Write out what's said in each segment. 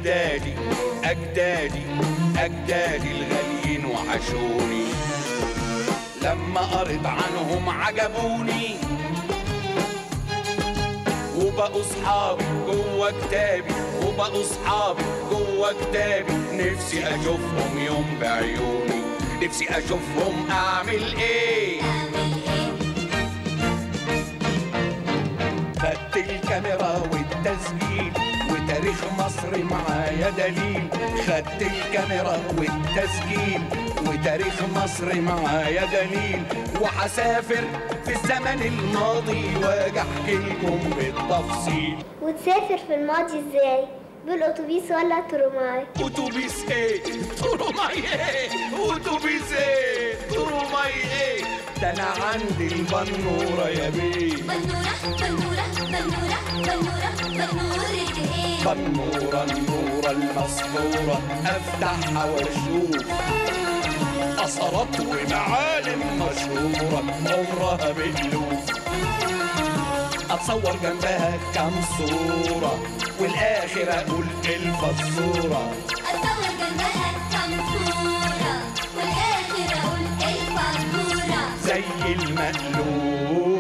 أجدادي أجدادي أجدادي الغاليين وحشوني لما قريت عنهم عجبوني وبقوا صحابي جوه كتابي وبقوا صحابي جوه كتابي نفسي اشوفهم يوم بعيوني نفسي اشوفهم اعمل ايه خدت الكاميرا والتسجيل وتاريخ مصر معايا دليل خدت الكاميرا والتسجيل وتاريخ مصر معايا دليل وحسافر في الزمن الماضي واجي احكي لكم بالتفصيل وتسافر في الماضي ازاي بالاتوبيس ولا تروماي اتوبيس ايه تروماي ايه اتوبيس ايه تروماي ايه ده انا عندي البنوره يا بيه بنورة بنورة بنورة بنورة بنورة ايه بنوره النوره المسطوره افتحها واشوف اثرات ومعالم مشهوره عمرها باللوف اتصور جنبها كام صوره والاخر اقول الفزوره اتصور جنبها كم صورة والاخر اقول الفاتورة زي المألوف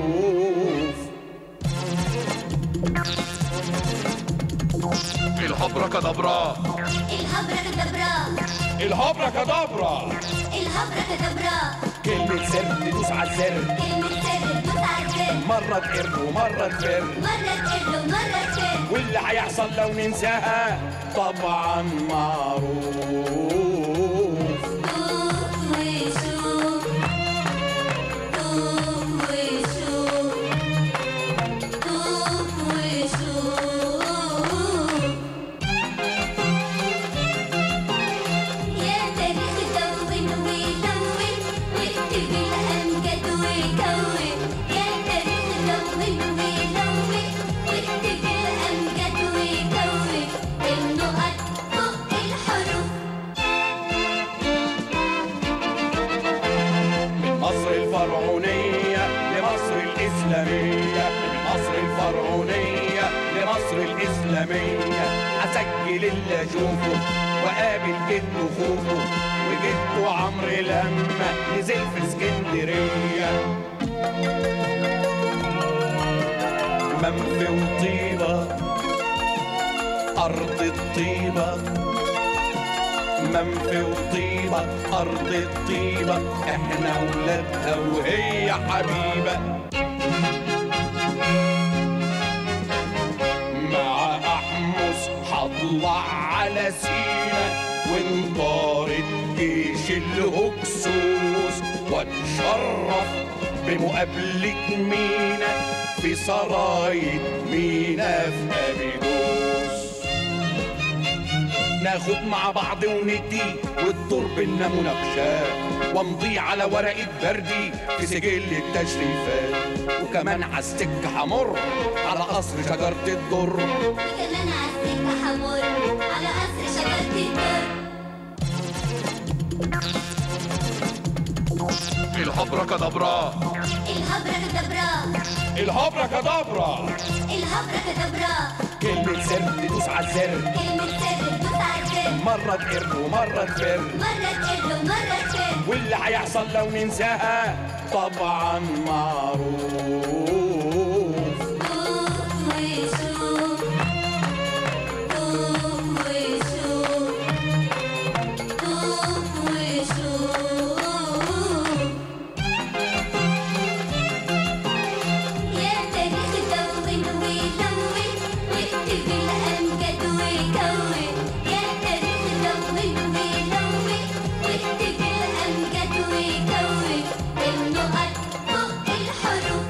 الهبرة كدبرة الهبرة كدبرة الهبرة كدبرة الهبرة كدبرة كلمة سر تدوس على الزر كلمة سر دوس على الزر مرة تقر ومرة تفر مرة تقل ومرة تفر واللي هيحصل لو ننساها طبعا معروف دوق وشوف دوق وشوف دوق وشوف يا تاريخ دون ودون واكتب الأمجد وكون يا تاريخ دون ودون واكتب الأمجد وكون النقط فوق الحروف من مصر الفرعونية لمصر الإسلامية من مصر الفرعونية لمصر الإسلامية أسجل اللي أشوفه وقابل جده خوفه وجده عمرو لما نزل في اسكندرية منفي وطيبة أرض الطيبة منفي وطيبة أرض الطيبة إحنا ولادها وهي حبيبة مع أحمس هطلع على سينا وانطارد جيش الهكسوس واتشرف بمقابلة مينا في سرايا مينا في أبيدوس ناخد مع بعض وندي والدور بينا مناقشات وامضي على ورقة بردي في سجل التشريفات وكمان عالسكة همر على قصر شجرة الدر وكمان عالسكة حمر على قصر شجرة الدر الهبرة كدبرة الهبرة كدبرة الهبرة كدبرة الهبرة كدبرة كلمة سر تدوس على الزر كلمة سر دوس على الزر مرة تقر ومرة تفر مرة تقل ومرة تفر واللي هيحصل لو ننساها طبعا معروف دوق وشوف دوق وشوف دوق وشوف يا تاريخ دون ودون واكتب الأمجد وكون يا تاريخ دون ودون واكتب الأمجد وكون النقط فوق الحروف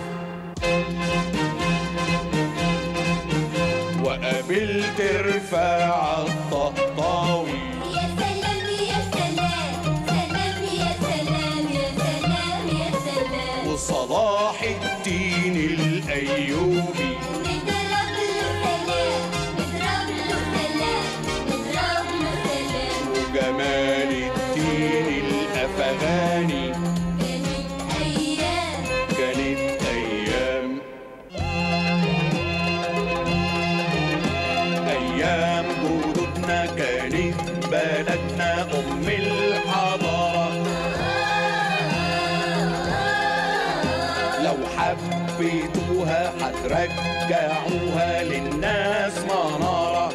وقابلت رفاعة الطهطاوي يا سلام يا سلام سلام يا سلام يا سلام يا سلام وصلاح الدين الأيوبي نضرب له سلام نضرب له سلام نضرب له سلام وجمال الدين الأفغاني كانت أيام كانت أيام أيام جدودنا رجعوها للناس منارة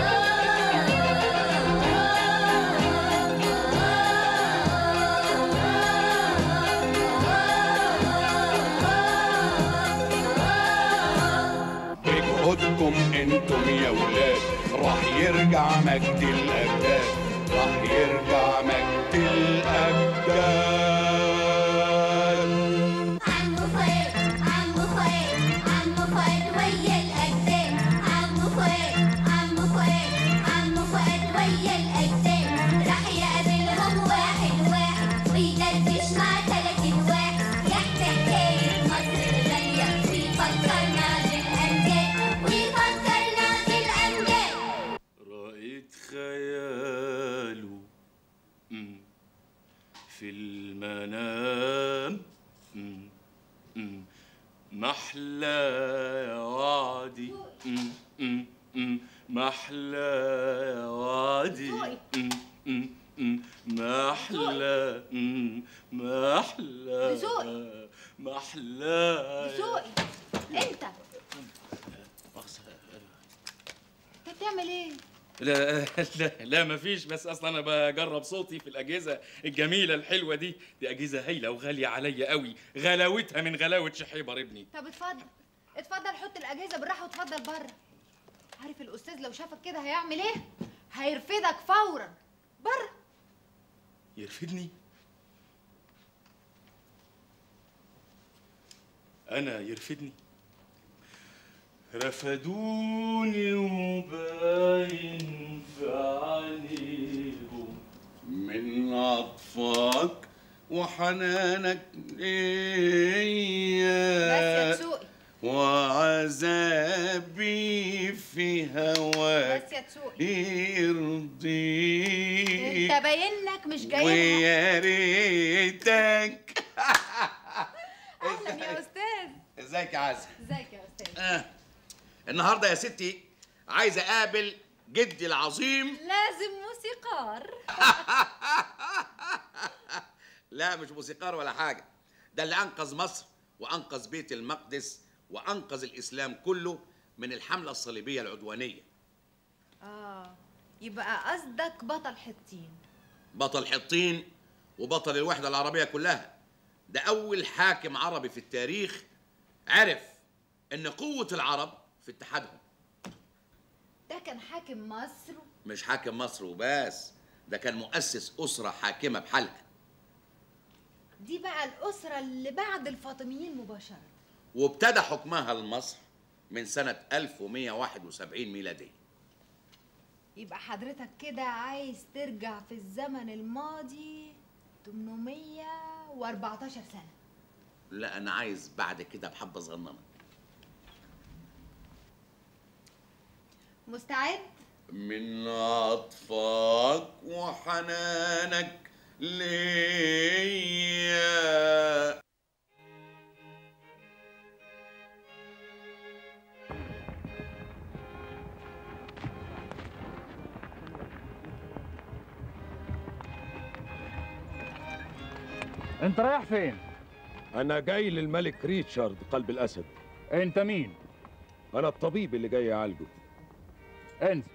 بجهودكم انتم يا ولاد راح يرجع مجد الاجداد راح يرجع مجد الاجداد عمو فؤاد عمو فؤاد عمو فؤاد ويا الأجداد عمو فؤاد عمو فؤاد عمو فؤاد ويا الأجداد راح يقابلهم واحد واحد ويدردش مع تلاتين واحد يحكي حكاية مصر الغالية ويفكرنا بالأمجاد ويفكرنا بالأمجاد رأيت خياله مم. في المنام مم. مم. محلى يا وعدي مم. مم. مم. محلى يا وعدي مم. مم. مم. محلى مم. محلى دسوقي. محلى دسوقي انت انت بتعمل ايه؟ لا لا لا مفيش بس اصلا انا بجرب صوتي في الاجهزه الجميله الحلوه دي دي اجهزه هايله وغاليه عليا قوي غلاوتها من غلاوه شحيبر ابني طب اتفضل اتفضل حط الاجهزه بالراحه واتفضل بره عارف الاستاذ لو شافك كده هيعمل ايه؟ هيرفدك فورا بره يرفدني انا يرفدني رفدوني وباين في عينيهم من عطفك وحنانك بس يا ليا تسوقي وعذابي في هواك بس يا تسوقي يرضيك انت باين لك مش جاي ويا ريتك اهلا يا استاذ ازيك يا عزة ازيك يا استاذ آه. النهارده يا ستي عايز اقابل جدي العظيم لازم موسيقار لا مش موسيقار ولا حاجه ده اللي انقذ مصر وانقذ بيت المقدس وانقذ الاسلام كله من الحمله الصليبيه العدوانيه اه يبقى قصدك بطل حطين بطل حطين وبطل الوحده العربيه كلها ده اول حاكم عربي في التاريخ عرف ان قوه العرب في اتحادهم ده كان حاكم مصر مش حاكم مصر وبس ده كان مؤسس اسره حاكمه بحالها دي بقى الأسرة اللي بعد الفاطميين مباشرة وابتدى حكمها لمصر من سنه 1171 ميلاديه يبقى حضرتك كده عايز ترجع في الزمن الماضي 814 سنة لا انا عايز بعد كده بحبه صغننه مستعد؟ من عطفك وحنانك ليا انت رايح فين؟ أنا جاي للملك ريتشارد قلب الأسد انت مين؟ أنا الطبيب اللي جاي أعالجه انزل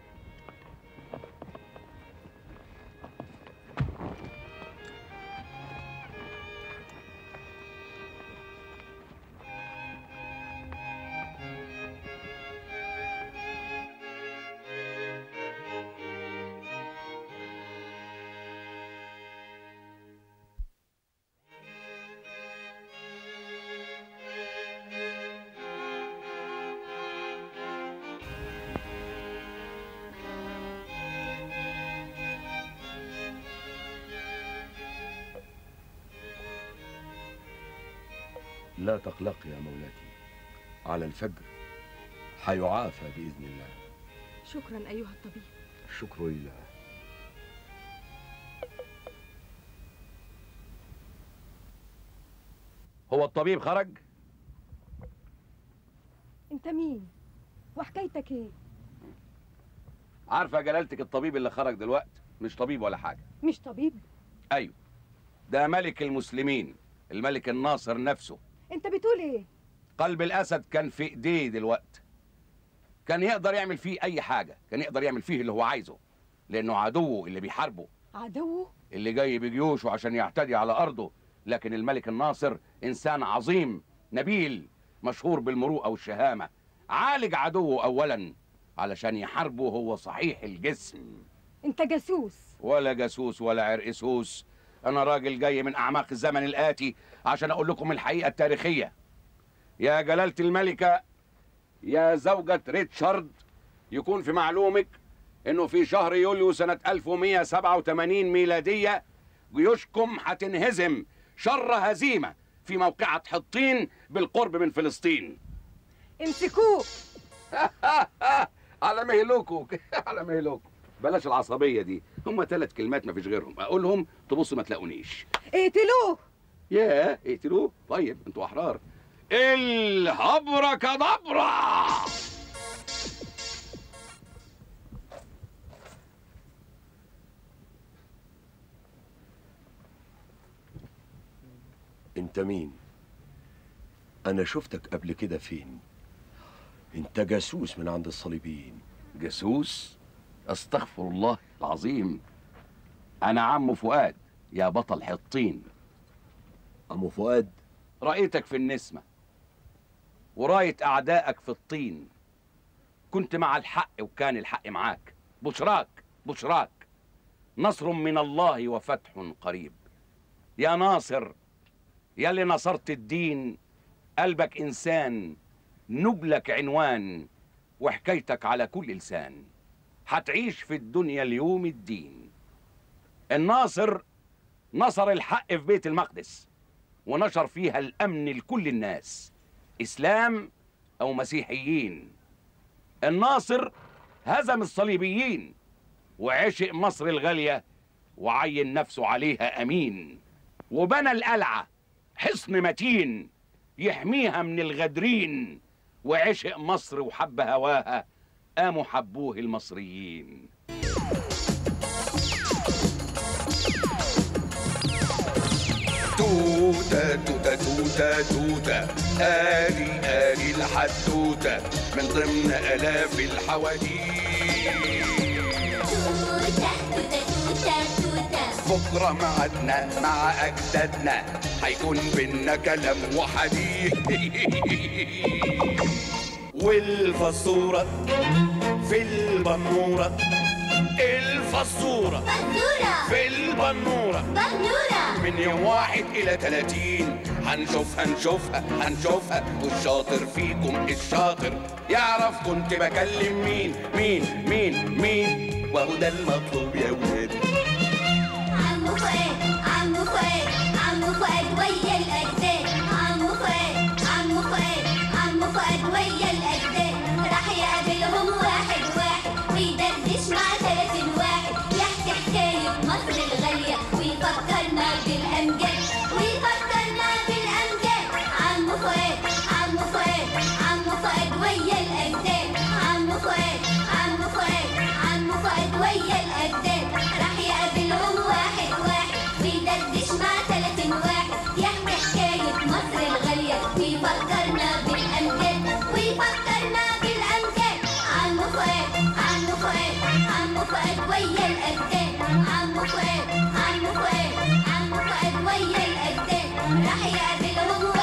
لا تقلقي يا مولاتي على الفجر حيعافى بإذن الله شكرا أيها الطبيب الشكر لله هو الطبيب خرج أنت مين؟ وحكايتك إيه؟ عارفه جلالتك الطبيب اللي خرج دلوقتي مش طبيب ولا حاجه مش طبيب؟ ايوه ده ملك المسلمين الملك الناصر نفسه أنت بتقول إيه؟ قلب الاسد كان في ايديه دلوقتي كان يقدر يعمل فيه اي حاجه كان يقدر يعمل فيه اللي هو عايزه لانه عدوه اللي بيحاربه عدوه اللي جاي بجيوشه عشان يعتدي على ارضه لكن الملك الناصر انسان عظيم نبيل مشهور بالمروءه والشهامه عالج عدوه اولا علشان يحاربه هو صحيح الجسم انت جاسوس ولا جاسوس ولا عرقسوس انا راجل جاي من اعماق الزمن الاتي عشان اقول لكم الحقيقه التاريخيه يا جلاله الملكه يا زوجة ريتشارد يكون في معلومك انه في شهر يوليو سنة 1187 ميلادية جيوشكم هتنهزم شر هزيمة في موقعة حطين بالقرب من فلسطين امسكوه على مهلكوا على مهلكوا بلاش العصبية دي هم ثلاث كلمات مفيش غيرهم اقولهم تبصوا ما تلاقونيش اقتلوه ياه اقتلوه طيب انتوا احرار الهبرة كدبرة انت مين انا شفتك قبل كده فين انت جاسوس من عند الصليبيين جاسوس استغفر الله العظيم انا عم فؤاد يا بطل حطين عمو فؤاد رأيتك في النسمة وراية أعدائك في الطين كنت مع الحق وكان الحق معاك بشراك بشراك نصر من الله وفتح قريب يا ناصر يا اللي نصرت الدين قلبك إنسان نبلك عنوان وحكايتك على كل لسان هتعيش في الدنيا اليوم الدين الناصر نصر الحق في بيت المقدس ونشر فيها الامن لكل الناس اسلام او مسيحيين الناصر هزم الصليبيين وعشق مصر الغاليه وعين نفسه عليها امين وبنى القلعه حصن متين يحميها من الغادرين وعشق مصر وحب هواها قاموا حبوه المصريين توتة توتة توتة توتة آلي آلي الحدوتة من ضمن آلاف الحواديت توتة توتة توتة توتة بكرة معدنا مع أجدادنا هيكون بينا كلام وحديث والفصورة في البنورة الفصورة بنورة في البنورة بنورة من يوم واحد إلى تلاتين هنشوفها نشوفها هنشوفها والشاطر فيكم الشاطر يعرف كنت بكلم مين مين مين مين وهو ده المطلوب يا ولاد عمو فؤاد عمو فؤاد عمو فؤاد ويا الأجداد عمو فؤاد عمو فؤاد عمو فؤاد ويا الأجداد راح يقابلهم واحد واحد ويدردش مع ثلاثين واحد يحكي حكاية مصر الغالية ويفكرنا بالأمجاد ويفكرنا بالأمجاد عمو فؤاد عمو فؤاد عمو فؤاد ويا الأجداد عمو فؤاد عمو فؤاد عمو فؤاد ويا الأجداد راح يقابلهم واحد واحد ويدردش مع ثلاثين واحد يحكي حكاية مصر الغالية ويفكرنا بالأمجاد ويفكرنا بالأمجاد عمو فؤاد عمو فؤاد عمو فؤاد ويا الأجداد عمو فؤاد عمو فؤاد عمو فؤاد ويا الأجداد راح يقابلهم